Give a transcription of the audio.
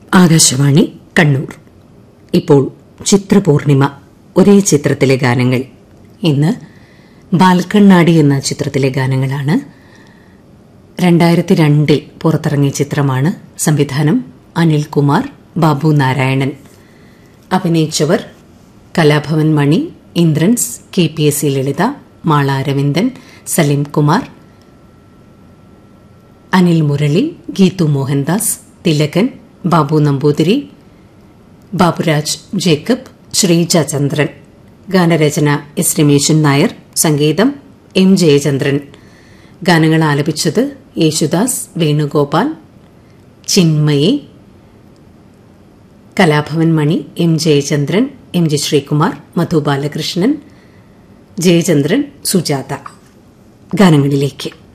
ആകാശവാണി കണ്ണൂർ ഇപ്പോൾ ചിത്രപൂർണിമ ഒരേ ചിത്രത്തിലെ ഗാനങ്ങൾ ഇന്ന് ബാൽക്കണ്ണാടി എന്ന ചിത്രത്തിലെ ഗാനങ്ങളാണ് രണ്ടായിരത്തി രണ്ടിൽ പുറത്തിറങ്ങിയ ചിത്രമാണ് സംവിധാനം അനിൽകുമാർ ബാബു നാരായണൻ അഭിനയിച്ചവർ Kalabhavan Mani Indrans K P S C Lalitha Mala Aravindan Salim Kumar Anil Murali Geethu Mohandas Thilakan Babu Namboothiri Baburaj Jacob Sreeja Chandran ഗാനരചന എസ് രമേശൻ നായർ സംഗീതം എം ജയചന്ദ്രൻ ഗാനങ്ങൾ ആലപിച്ചത് Yesudas Venugopal Chinmayi Kalabhavan Mani M Jayachandran M G Sreekumar Madhu Balakrishnan Jayachandran Sujatha ഗാനങ്ങളിലേക്ക്